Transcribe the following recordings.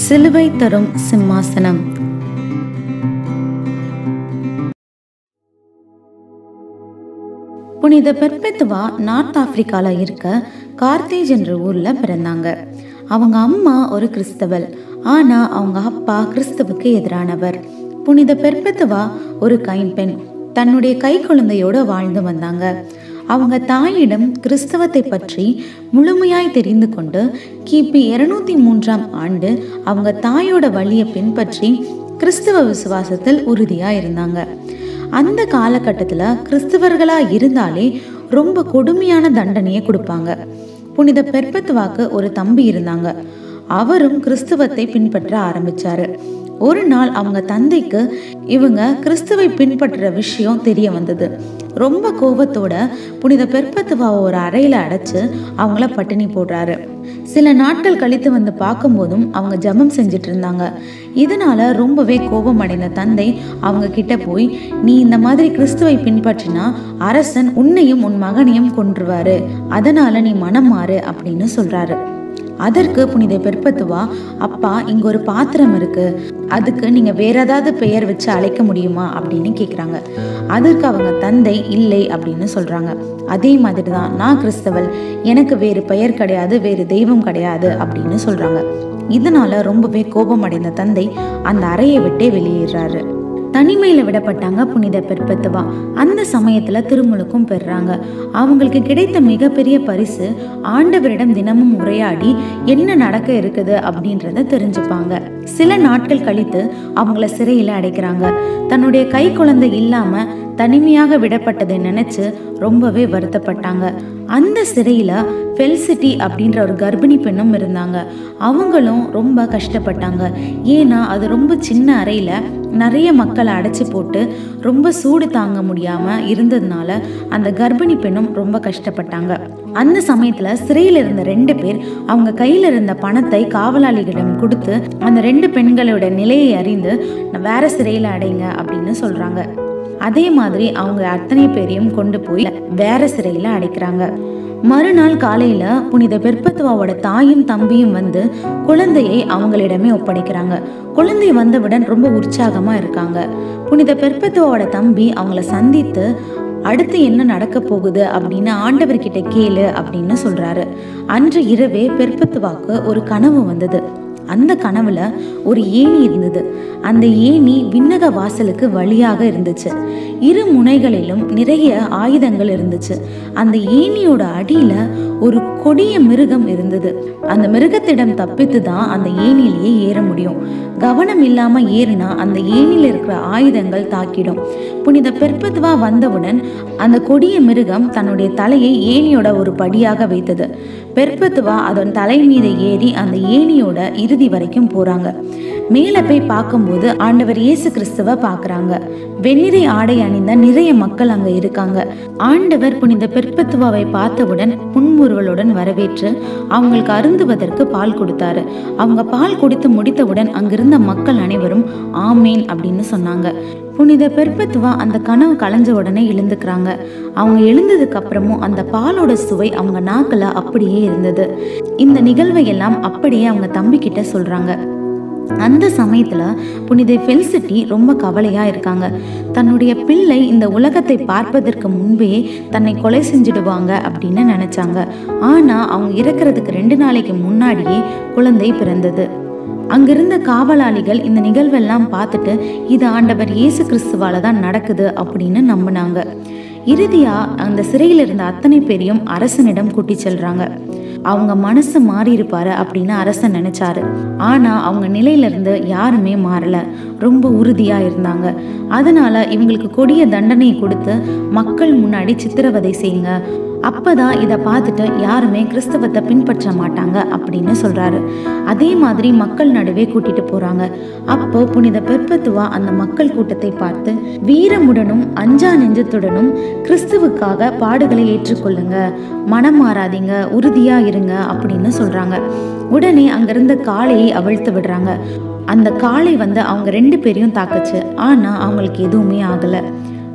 சிலுவை தரும் சிம்மாசனம் புனித பெர்பெத்துவா நார்த் ஆப்பிரிக்கால இருக்க கார்த்தேஜ் என்ற ஊர்ல பிறந்தாங்க அவங்க அம்மா ஒரு கிறிஸ்தவல் ஆனா அவங்க அப்பா கிறிஸ்தவுக்கு எதிரானவர் புனித பெர்பெத்துவா ஒரு கைம்பெண் தன்னுடைய கை குழந்தையோட வாழ்ந்து வந்தாங்க அவங்க தாயிடம் கிறிஸ்தவத்தை பற்றி முழுமையாய் தெரிந்து கொண்டு கிபி இருநூத்தி மூன்றாம் ஆண்டு அவங்க தாயோட வழியை பின்பற்றி கிறிஸ்தவ விசுவாசத்தில் உறுதியா இருந்தாங்க அந்த காலகட்டத்தில் கிறிஸ்தவர்களா இருந்தாலே ரொம்ப கொடுமையான தண்டனையை கொடுப்பாங்க புனித பெர்பத்துவாக்கு ஒரு தம்பி இருந்தாங்க அவரும் கிறிஸ்துவத்தை பின்பற்ற ஆரம்பிச்சாரு ஒரு நாள் அவங்க தந்தைக்கு இவங்க கிறிஸ்துவை பின்பற்றுற விஷயம் தெரிய வந்தது ரொம்ப கோபத்தோட புனித பெர்பத்துவாவை ஒரு அறையில அடைச்சு அவங்கள பட்டினி போடுறாரு சில நாட்கள் கழித்து வந்து பார்க்கும்போதும் அவங்க ஜெபம் செஞ்சுட்டு இருந்தாங்க இதனால ரொம்பவே கோபம் அடைந்த தந்தை அவங்க கிட்ட போய் நீ இந்த மாதிரி கிறிஸ்துவை பின்பற்றினா அரசன் உன்னையும் உன் மகனையும் கொன்றுவாரு அதனால நீ மனம் மாறு அப்படின்னு சொல்றாரு அதற்கு புனித பெர்பத்துவா அப்பா இங்க ஒரு பாத்திரம் இருக்கு அதுக்கு நீங்க வேற ஏதாவது பெயர் வச்சு அழைக்க முடியுமா அப்படின்னு கேக்குறாங்க அதற்கு அவங்க தந்தை இல்லை அப்படின்னு சொல்றாங்க அதே மாதிரி தான் நான் கிறிஸ்தவல் எனக்கு வேறு பெயர் கிடையாது வேறு தெய்வம் கிடையாது அப்படின்னு சொல்றாங்க இதனால ரொம்பவே கோபம் அடைந்த தந்தை அந்த அறையை விட்டே வெளியேறாரு தனிமையில விடப்பட்டாங்க புனித பெர்பத்துவா அந்த சமயத்துல திருமுழுக்கும் பெறுறாங்க அவங்களுக்கு கிடைத்த மிகப்பெரிய பரிசு ஆண்டவரிடம் தினமும் உரையாடி என்ன நடக்க இருக்குது அப்படின்றத தெரிஞ்சுப்பாங்க சில நாட்கள் கழித்து அவங்கள சிறையில அடைக்கிறாங்க தன்னுடைய கை குழந்தை இல்லாம தனிமையாக விடப்பட்டதை நினைச்சு ரொம்பவே வருத்தப்பட்டாங்க அந்த சிறையில ஃபெல்சிட்டி அப்படின்ற ஒரு கர்ப்பிணி பெண்ணும் இருந்தாங்க அவங்களும் ரொம்ப கஷ்டப்பட்டாங்க ஏன்னா அது ரொம்ப சின்ன அறையில நிறைய மக்களை அடைச்சி போட்டு ரொம்ப சூடு தாங்க முடியாம இருந்ததுனால அந்த கர்ப்பிணி பெண்ணும் ரொம்ப கஷ்டப்பட்டாங்க அந்த சமயத்துல சிறையில் இருந்த ரெண்டு பேர் அவங்க கையில இருந்த பணத்தை காவலாளிகளிடம் கொடுத்து அந்த ரெண்டு பெண்களோட நிலையை அறிந்து வேற சிறையில அடைங்க அப்படின்னு சொல்றாங்க அதே மாதிரி அவங்க அத்தனை பேரையும் கொண்டு போய் வேற சிறையில அடைக்கிறாங்க மறுநாள் காலையில புனித பெர்பத்துவாவோட தாயும் தம்பியும் வந்து குழந்தையை அவங்களிடமே ஒப்படைக்கிறாங்க குழந்தை வந்தவுடன் ரொம்ப உற்சாகமா இருக்காங்க புனித பெர்பத்துவாவோட தம்பி அவங்கள சந்தித்து அடுத்து என்ன நடக்க போகுது அப்படின்னு ஆண்டவர்கிட்ட கேளு அப்படின்னு சொல்றாரு அன்று இரவே பெர்பத்துவாக்கு ஒரு கனவு வந்தது அந்த கனவுல ஒரு ஏணி இருந்தது அந்த ஏணி விண்ணக வாசலுக்கு வழியாக இருந்துச்சு இரு முனைகளிலும் நிறைய ஆயுதங்கள் இருந்துச்சு அந்த ஏணியோட அடியில ஒரு கொடிய மிருகம் இருந்தது அந்த மிருகத்திடம் தப்பித்து தான் அந்த ஏணியிலேயே ஏற முடியும் கவனம் இல்லாம ஏறினா அந்த ஏணியில இருக்கிற ஆயுதங்கள் தாக்கிடும் புனித பெர்பத்துவா வந்தவுடன் அந்த கொடிய மிருகம் தன்னுடைய தலையை ஏணியோட ஒரு படியாக வைத்தது பெர்பத்துவா அதன் தலை மீது ஏறி அந்த ஏணியோட இறுதி வரைக்கும் போறாங்க மேலே போய் பார்க்கும்போது ஆண்டவர் இயேசு கிறிஸ்துவ பார்க்குறாங்க வெண்ணிறை ஆடை அணிந்த நிறைய மக்கள் அங்க இருக்காங்க ஆண்டவர் புனித பெர்பத்துவாவை பார்த்தவுடன் புன்முறுவலுடன் வரவேற்று அவங்களுக்கு அருந்துவதற்கு பால் கொடுத்தாரு அவங்க பால் குடித்து முடித்தவுடன் அங்கிருந்த மக்கள் அனைவரும் ஆமேன் அப்படின்னு சொன்னாங்க புனித பெர்பத்துவா அந்த கனவு கலைஞ்ச உடனே எழுந்துக்கிறாங்க அவங்க எழுந்ததுக்கு அப்புறமும் அந்த பாலோட சுவை அவங்க நாக்கில் அப்படியே இருந்தது இந்த நிகழ்வை எல்லாம் அப்படியே அவங்க தம்பி கிட்ட சொல்றாங்க அந்த சமயத்துல புனித ஃபெல்சிட்டி ரொம்ப கவலையா இருக்காங்க தன்னுடைய பிள்ளை இந்த உலகத்தை பார்ப்பதற்கு முன்பே தன்னை கொலை செஞ்சிடுவாங்க அப்படின்னு நினைச்சாங்க ஆனா அவங்க இறக்கிறதுக்கு ரெண்டு நாளைக்கு முன்னாடியே குழந்தை பிறந்தது அங்கிருந்த காவலாளிகள் இந்த நிகழ்வெல்லாம் பார்த்துட்டு இது ஆண்டவர் இயேசு கிறிஸ்துவால தான் நடக்குது அப்படின்னு நம்பினாங்க இறுதியா அந்த சிறையில் இருந்த அத்தனை பேரையும் அரசனிடம் கூட்டி செல்றாங்க அவங்க மனசு மாறி இருப்பாரு அப்படின்னு அரசன் நினைச்சாரு ஆனா அவங்க நிலையில இருந்து யாருமே மாறல ரொம்ப உறுதியா இருந்தாங்க அதனால இவங்களுக்கு கொடிய தண்டனை கொடுத்து மக்கள் முன்னாடி சித்திரவதை செய்யுங்க அப்பதான் இதை பார்த்துட்டு யாருமே கிறிஸ்தவத்தை பின்பற்ற மாட்டாங்க அப்படின்னு சொல்றாரு அதே மாதிரி மக்கள் நடுவே கூட்டிட்டு போறாங்க அப்போ புனித பெர்பத்துவா அந்த மக்கள் கூட்டத்தை பார்த்து வீரமுடனும் அஞ்சா நெஞ்சத்துடனும் கிறிஸ்துவுக்காக பாடுகளை ஏற்றுக்கொள்ளுங்க மனம் மாறாதீங்க உறுதியா இருங்க அப்படின்னு சொல்றாங்க உடனே அங்கிருந்த காளையை அவிழ்த்து விடுறாங்க அந்த காளை வந்து அவங்க ரெண்டு பேரையும் தாக்குச்சு ஆனா அவங்களுக்கு எதுவுமே ஆகல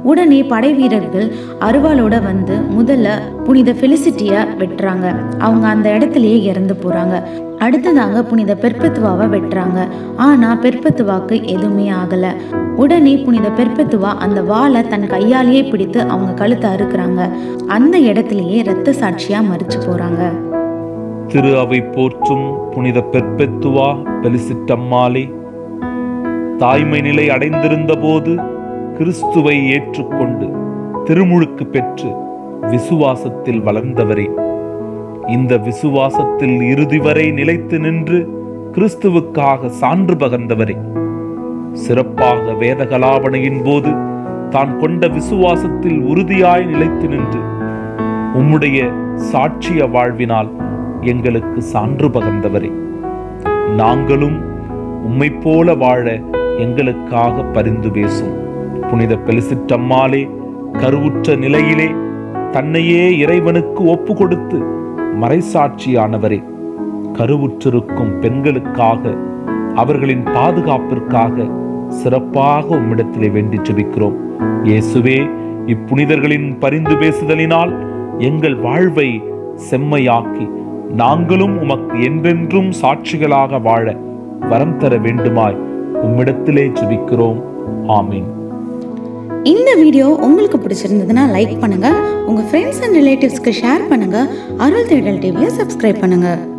உடனே படை வீரர்கள் அருவாளோட வந்து முதல்ல புனித ஃபெலிசிட்டியை வெட்டுறாங்க அவங்க அந்த இடத்துலயே இறந்து போறாங்க அடுத்ததாங்க புனித பெர்பத்துவாவை வெட்டுறாங்க ஆனா பெர்பத்துவாக்கு எதுவுமே ஆகல உடனே புனித பெர்பத்துவா அந்த வாளை தன் கையாலேயே பிடித்து அவங்க கழுத்தை அறுக்குறாங்க அந்த இடத்துலயே இரத்த சாட்சியா மறிச்சு போறாங்க திரு அவை போற்றும் புனித பெர்பெத்துவா பெலிசிட்டம்மாளே தாய்மை நிலை அடைந்திருந்த போது கிறிஸ்துவை ஏற்றுக்கொண்டு திருமுழுக்கு பெற்று விசுவாசத்தில் வளர்ந்தவரே இந்த விசுவாசத்தில் இறுதி வரை நிலைத்து நின்று கிறிஸ்துவுக்காக சான்று பகர்ந்தவரே சிறப்பாக வேதகலாபனையின் போது தான் கொண்ட விசுவாசத்தில் உறுதியாய் நிலைத்து நின்று உம்முடைய சாட்சிய வாழ்வினால் எங்களுக்கு சான்று பகர்ந்தவரே நாங்களும் உம்மை போல வாழ எங்களுக்காக பரிந்து பேசும் புனித பெலிசிட்டம்மாளே கருவுற்ற நிலையிலே தன்னையே இறைவனுக்கு ஒப்பு கொடுத்து மறைசாட்சியானவரே கருவுற்றிருக்கும் பெண்களுக்காக அவர்களின் பாதுகாப்பிற்காக சிறப்பாக உம்மிடத்திலே வேண்டி ஜெபிக்கிறோம் இயேசுவே இப்புனிதர்களின் பரிந்து பேசுதலினால் எங்கள் வாழ்வை செம்மையாக்கி நாங்களும் உமக்கு என்றென்றும் சாட்சிகளாக வாழ வரம் தர வேண்டுமாய் உம்மிடத்திலே ஜெபிக்கிறோம் ஆமீன் இந்த வீடியோ உங்களுக்கு பிடிச்சிருந்ததுன்னா லைக் பண்ணுங்க உங்க ஃப்ரெண்ட்ஸ் அண்ட் ரிலேட்டிவ்ஸ்க்கு ஷேர் பண்ணுங்க அருள் தேடல் டிவியை சப்ஸ்கிரைப் பண்ணுங்க